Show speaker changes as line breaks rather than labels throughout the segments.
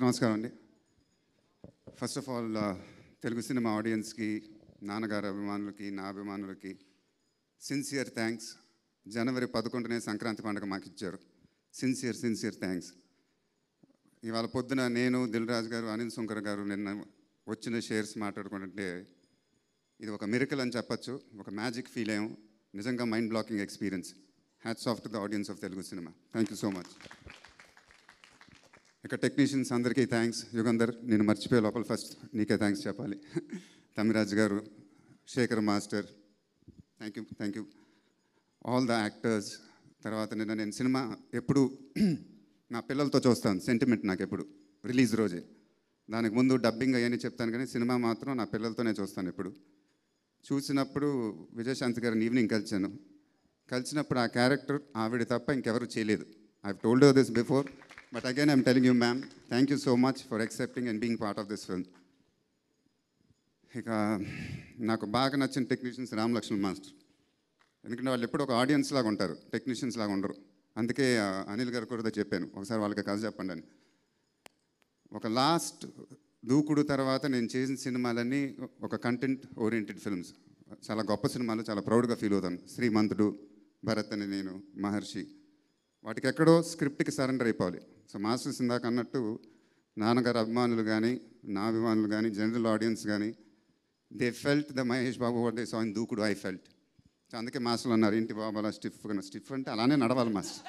నమస్కారం అండి first of all Telugu cinema ఆడియన్స్కి నాన్నగారి అభిమానులకి నా అభిమానులకి సిన్సియర్ థ్యాంక్స్ జనవరి పదకొండునే సంక్రాంతి పండుగ మాకు ఇచ్చారు సిన్సియర్ సిన్సియర్ థ్యాంక్స్ ఇవాళ పొద్దున నేను దిల్ రాజు గారు అనిల్ శంకర్ గారు నిన్న వచ్చిన షేర్స్ మాట్లాడుకుంటుంటే ఇది ఒక మిరకల్ అని చెప్పచ్చు ఒక మ్యాజిక్ ఫీల్ అయ్యాం నిజంగా mind blocking experience hats off to the audience of Telugu cinema thank you so much ఇక టెక్నీషియన్స్ అందరికీ థ్యాంక్స్ యుగంధర్ నేను మర్చిపోయే లోపల ఫస్ట్ నీకే థ్యాంక్స్ చెప్పాలి Tamiraj garu Sekhar master thank you thank you all the actors తర్వాత నిన్న నేను సినిమా ఎప్పుడు నా పిల్లలతో చూస్తాను సెంటిమెంట్ నాకు ఎప్పుడు రిలీజ్ రోజే దానికి ముందు డబ్బింగ్ అవన్నీ చెప్తాను కానీ సినిమా మాత్రం నా పిల్లలతోనే చూస్తాను ఎప్పుడు చూసినప్పుడు విజయశాంతి గారిని ఈవినింగ్ కలిశాను కలిసినప్పుడు ఆ క్యారెక్టర్ ఆవిడ తప్ప ఇంకెవరు చేయలేదు I told you this before but again I'm telling you ma'am thank you so much for accepting and being part of this film ఇక నాకు బాగా నచ్చిన టెక్నీషియన్స్ రామ్ లక్ష్మణ్ మాస్టర్ ఎందుకంటే వాళ్ళు ఎప్పుడు ఒక ఆడియన్స్ లాగా ఉంటారు టెక్నీషియన్స్ లాగా ఉండరు అందుకే ఆ, అనిల్ గారు కూడా చెప్పాను ఒకసారి వాళ్ళకి కథ చెప్పండి అని ఒక లాస్ట్ దూకుడు తర్వాత నేను చేసిన సినిమాలన్నీ ఒక కంటెంట్ ఓరియంటెడ్ ఫిల్మ్స్ చాలా గొప్ప సినిమాలు చాలా ప్రౌడ్గా ఫీల్ అవుతాను శ్రీమంతుడు భరత్ అని నేను మహర్షి వాటికి ఎక్కడో స్క్రిప్ట్కి సరెండర్ అయిపోవాలి సో మాస్టర్స్ ఇందాక అన్నట్టు నాన్నగారు అభిమానులు కానీ నా అభిమానులు కానీ జనరల్ ఆడియన్స్ కానీ they felt the Mahesh Babu what they saw in Dookudu I felt so అందుకే మాస్టర్లు అన్నారు ఇంటి బాబు అలా స్టిఫ్ స్టిఫ్ అంటే అలానే నడవాలి మాస్టర్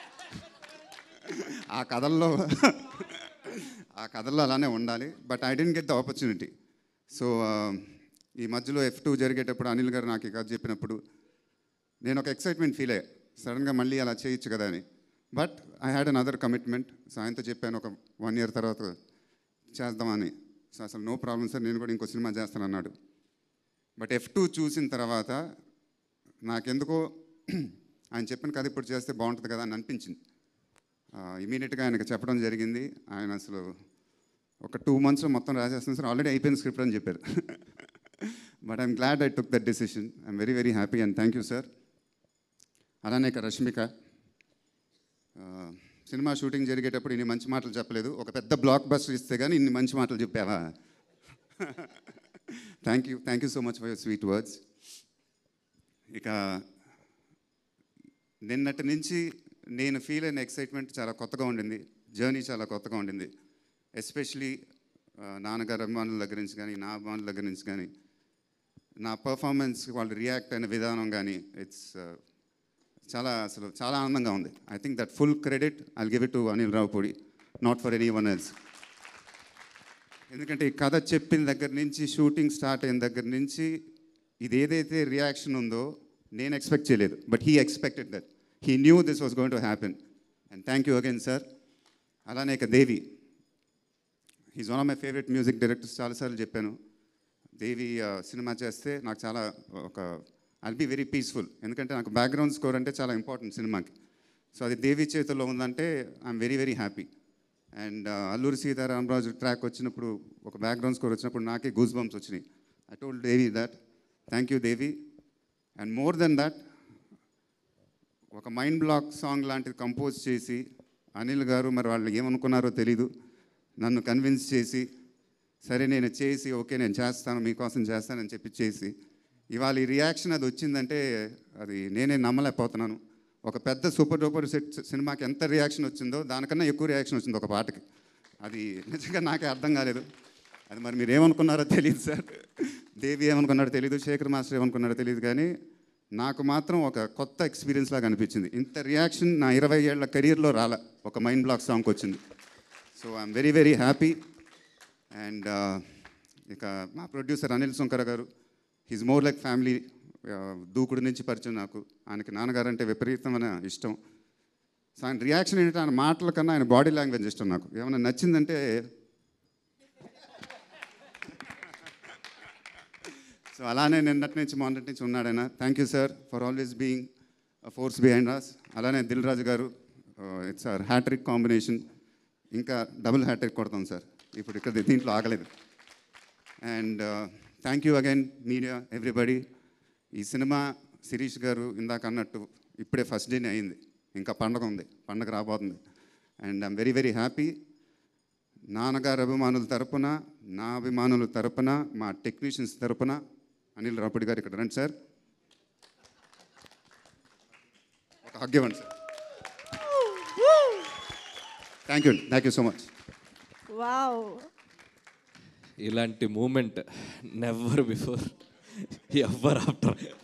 ఆ కథల్లో ఆ కథల్లో అలానే ఉండాలి but I didn't get the opportunity so ఈ మధ్యలో ఎఫ్ టూ జరిగేటప్పుడు అనిల్ గారు నాకు ఈ కథ చెప్పినప్పుడు నేను ఒక ఎక్సైట్మెంట్ ఫీల్ అయ్యా సడన్గా మళ్ళీ అలా చేయొచ్చు కదా అని but I had another commitment so ఆయనతో చెప్పాను ఒక వన్ ఇయర్ తర్వాత చేద్దామని సో అసలు నో ప్రాబ్లం సార్ నేను కూడా ఇంకో సినిమా చేస్తాను అన్నాడు బట్ ఎఫ్ టూ చూసిన తర్వాత నాకెందుకో ఆయన చెప్పిన కథ ఇప్పుడు చేస్తే బాగుంటుంది కదా అని అనిపించింది ఇమీడియట్గా ఆయనకి చెప్పడం జరిగింది ఆయన అసలు ఒక టూ మంత్స్లో మొత్తం రాసేస్తాను సార్ ఆల్రెడీ అయిపోయిన స్క్రిప్ట్ అని చెప్పారు but I'm glad I took that decision I'm very very happy and thank you sir అలానే ఇక రష్మిక ఆ, సినిమా షూటింగ్ జరిగేటప్పుడు ఇన్ని మంచి మాటలు చెప్పలేదు ఒక పెద్ద బ్లాక్ బస్టర్ ఇస్తే కానీ ఇన్ని మంచి మాటలు చెప్పావా thank you thank you so much for your sweet words ఇక నిన్నటి నుంచి నేను ఫీల్ అయిన ఎక్సైట్మెంట్ చాలా కొత్తగా ఉండింది జర్నీ చాలా కొత్తగా ఉండింది ఎస్పెషలీ నాన్నగారు అభిమానుల దగ్గర నుంచి కానీ నా అభిమానుల దగ్గర నుంచి కానీ నా పర్ఫార్మెన్స్ వాళ్ళు రియాక్ట్ అయిన విధానం కానీ ఇట్స్ చాలా అసలు చాలా ఆనందంగా ఉంది I think that full credit I give it to Anil Ravipudi not for anyone else ఎందుకంటే ఈ కథ చెప్పిన దగ్గర నుంచి షూటింగ్ స్టార్ట్ అయిన దగ్గర నుంచి ఇది ఏదైతే రియాక్షన్ ఉందో నేను ఎక్స్పెక్ట్ చేయలేదు but he expected that he knew this was going to happen and thank you again sir అలానే ఇక Devi he's one of my favourite music directors చాలాసార్లు చెప్పాను దేవి ఆ, సినిమా చేస్తే నాకు చాలా ఒక ఐల్ బి వెరీ పీస్ఫుల్ ఎందుకంటే నాకు బ్యాక్గ్రౌండ్ స్కోర్ అంటే చాలా ఇంపార్టెంట్ సినిమాకి సో అది దేవి చేతుల్లో ఉందంటే I'm very very happy and Alluri Sitaramaraju track వచ్చినప్పుడు ఒక బ్యాక్గ్రౌండ్ స్కోర్ వచ్చినప్పుడు నాకే గూస్ బంప్స్ వచ్చినాయి I told Devi that thank you Devi and more than that ఒక మైండ్ బ్లాక్ సాంగ్ లాంటిది కంపోజ్ చేసి అనిల్ గారు మరి వాళ్ళు ఏమనుకున్నారో తెలీదు నన్ను కన్విన్స్ చేసి సరే నేను చేసి ఓకే నేను చేస్తాను మీకోసం చేస్తానని చెప్పి చేసి ఇవాళ ఈ రియాక్షన్ అది వచ్చిందంటే అది నేనే నమ్మలేకపోతున్నాను ఒక పెద్ద సూపర్ డూపర్ సెట్ సినిమాకి ఎంత రియాక్షన్ వచ్చిందో దానికన్నా ఎక్కువ రియాక్షన్ వచ్చింది ఒక పాటకి అది నిజంగా నాకే అర్థం కాలేదు అది మరి మీరు ఏమనుకున్నారో తెలియదు సార్ దేవి ఏమనుకున్నారో తెలియదు శేఖర్ మాస్టర్ ఏమనుకున్నారో తెలియదు కానీ నాకు మాత్రం ఒక కొత్త ఎక్స్పీరియన్స్ లాగా అనిపించింది ఇంత రియాక్షన్ నా ఇరవై ఏళ్ల కెరియర్లో రాల ఒక మైండ్ బ్లాక్ సాంగ్కి వచ్చింది so I'm very very happy and ఇక మా ప్రొడ్యూసర్ అనిల్ శంకర్ గారు హీజ్ మోర్ లైక్ ఫ్యామిలీ దూకుడు నుంచి పరిచయం నాకు ఆయనకి నాన్నగారు అంటే విపరీతమైన ఇష్టం సో ఆయన రియాక్షన్ ఏంటంటే ఆయన మాటల కన్నా ఆయన బాడీ లాంగ్వేజ్ ఇష్టం నాకు ఏమైనా నచ్చిందంటే సో అలానే నిన్నటి నుంచి మొన్నటి నుంచి ఉన్నాడు ఆయన thank you sir for always being force behind us అలానే Dil Raju garu it's our hattrick combination ఇంకా డబుల్ హ్యాట్రిక్ కొడతాం సార్ ఇప్పుడు ఇక్కడ దీంట్లో ఆగలేదు and thank you again media everybody ఈ సినిమా శిరీష్ గారు ఇందాక అన్నట్టు ఇప్పుడే ఫస్ట్ డేనే అయింది ఇంకా పండగ ఉంది పండగ రాబోతుంది and I'm very very happy నాన్నగారి అభిమానుల తరపున నా అభిమానుల తరపున మా టెక్నీషియన్స్ తరపున అనిల్ రాపుడి గారు ఇక్కడ రండి సార్ ఒక హగ్ ఇవ్వండి sir thank you thank you so much
wow
ఇలాంటి moment never before ever after